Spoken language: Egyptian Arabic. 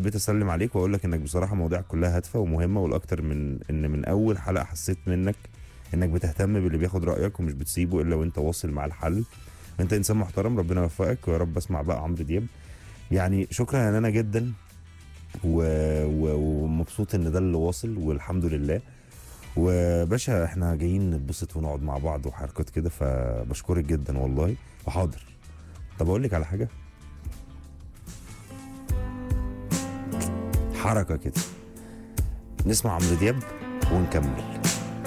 حبيت اسلم عليك واقول لك انك بصراحه مواضيعك كلها هادفه ومهمه والاكتر من ان من اول حلقه حسيت منك انك بتهتم باللي بياخد رايك ومش بتسيبه الا وانت واصل مع الحل انت انسان محترم ربنا يوفقك ويا رب اسمع بقى عمرو دياب يعني شكرا يا نانا جدا و... و... ومبسوط ان ده اللي واصل والحمد لله وباشا احنا جايين نتبسط ونقعد مع بعض وحركات كده فبشكرك جدا والله وحاضر طب اقول لك على حاجه حركه كده نسمع عمرو دياب ونكمل